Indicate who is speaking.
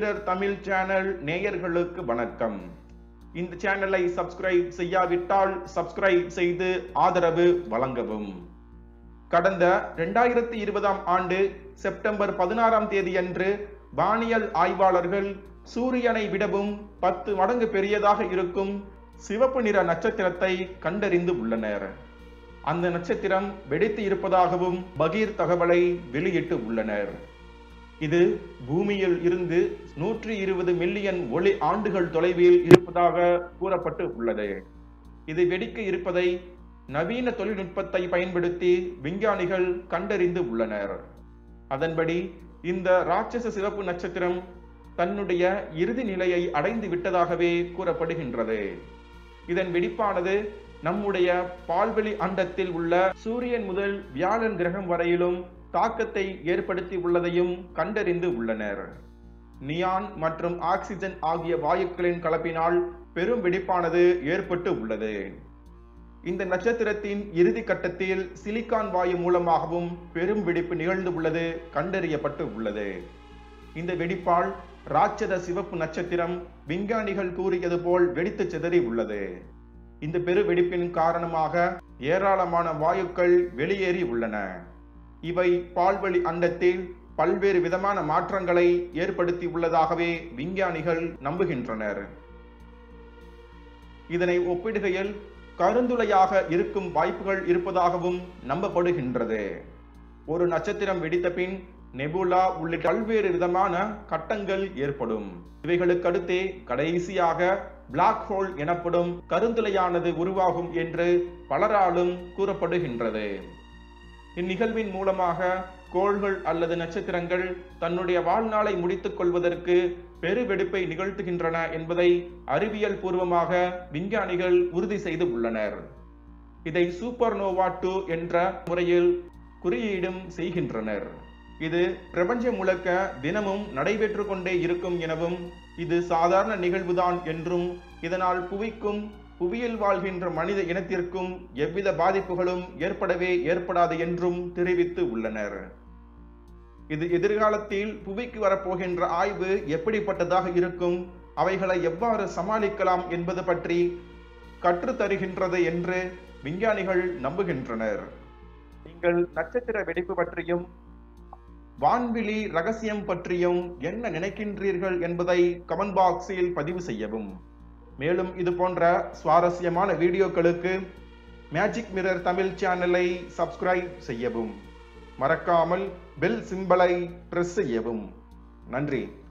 Speaker 1: mirror Tamil channel நேயர்களுக்கு வணக்கம் இந்த சேனலை சப்ஸ்கிரைப் செய்யாவிட்டால் சப்ஸ்கிரைப் செய்து ஆதரவு வழங்கவும் கடந்த இரண்டாயிரத்தி இருபதாம் ஆண்டு செப்டம்பர் பதினாறாம் தேதியன்று வானியல் ஆய்வாளர்கள் சூரியனை விடவும் பத்து மடங்கு பெரியதாக இருக்கும் சிவப்பு நிற நட்சத்திரத்தை கண்டறிந்து உள்ளனர் அந்த நட்சத்திரம் வெடித்து இருப்பதாகவும் பகீர் தகவலை வெளியிட்டு உள்ளனர் இது பூமியில் இருந்து நூற்றி இருபது மில்லியன் ஒளி ஆண்டுகள் தொலைவில் இருப்பதாக கூறப்பட்டு உள்ளது இது வெடிக்க இருப்பதை நவீன தொழில்நுட்பத்தை பயன்படுத்தி விஞ்ஞானிகள் கண்டறிந்து உள்ளனர் அதன்படி இந்த ராட்சச சிவப்பு நட்சத்திரம் தன்னுடைய இறுதி நிலையை அடைந்து விட்டதாகவே கூறப்படுகின்றது இதன் வெடிப்பானது நம்முடைய பால்வெளி அண்டத்தில் உள்ள சூரியன் முதல் வியாழன் கிரகம் வரையிலும் தாக்கத்தை ஏற்படுத்தி உள்ளதையும் கண்டறிந்து உள்ளனர் நியான் மற்றும் ஆக்சிஜன் ஆகிய வாயுக்களின் கலப்பினால் பெரும் வெடிப்பானது ஏற்பட்டு உள்ளது இந்த நட்சத்திரத்தின் இறுதி கட்டத்தில் சிலிக்கான் வாயு மூலமாகவும் பெரும் வெடிப்பு நிகழ்ந்து உள்ளது கண்டறியப்பட்டு உள்ளது இந்த வெடிப்பால் ராட்சத சிவப்பு நட்சத்திரம் விஞ்ஞானிகள் கூறியது போல் வெடித்து சிதறி உள்ளது இந்த பெரு வெடிப்பின் காரணமாக ஏராளமான வாயுக்கள் வெளியேறி உள்ளன இவை பால்வழி அண்டத்தில் பல்வேறு விதமான மாற்றங்களை ஏற்படுத்தி உள்ளதாகவே விஞ்ஞானிகள் நம்புகின்றனர் இதனை ஒப்பிடுகையில் கருந்துளையாக இருக்கும் வாய்ப்புகள் இருப்பதாகவும் நம்பப்படுகின்றது ஒரு நட்சத்திரம் வெடித்த பின் நெபுலா உள்ளிட்ட பல்வேறு விதமான கட்டங்கள் ஏற்படும் இவைகளுக்கு அடுத்தே கடைசியாக பிளாக் ஹோல் எனப்படும் கருந்துளையானது உருவாகும் என்று பலராலும் கூறப்படுகின்றது இந்நிகழ்வின் மூலமாக கோள்கள் அல்லது நட்சத்திரங்கள் தன்னுடைய வாழ்நாளை முடித்துக் கொள்வதற்கு பெருவெடிப்பை நிகழ்த்துகின்றன என்பதை அறிவியல் பூர்வமாக விஞ்ஞானிகள் உறுதி செய்து உள்ளனர் இதை சூப்பர்னோவா டூ என்ற முறையில் குறியீடும் செய்கின்றனர் இது பிரபஞ்சம் முழுக்க தினமும் நடைபெற்று கொண்டே இருக்கும் எனவும் இது சாதாரண நிகழ்வுதான் என்றும் இதனால் புவிக்கும் புவியில் வாழ்கின்ற மனித இனத்திற்கும் எவ்வித பாதிப்புகளும் ஏற்படவே ஏற்படாது என்றும் தெரிவித்து உள்ளனர் இது எதிர்காலத்தில் புவிக்கு வரப்போகின்ற ஆய்வு எப்படிப்பட்டதாக இருக்கும் அவைகளை எவ்வாறு சமாளிக்கலாம் என்பது பற்றி கற்றுத்தருகின்றது என்று விஞ்ஞானிகள் நம்புகின்றனர் நீங்கள் நட்சத்திர வெடிப்பு பற்றியும் வான்வெளி ரகசியம் பற்றியும் என்ன நினைக்கின்றீர்கள் என்பதை கமெண்ட் பாக்ஸில் பதிவு செய்யவும் மேலும் இது போன்ற சுவாரஸ்யமான வீடியோக்களுக்கு மேஜிக் மிரர் தமிழ் சேனலை சப்ஸ்கிரைப் செய்யவும் மறக்காமல் பெல் சிம்பலை பிரஸ் செய்யவும் நன்றி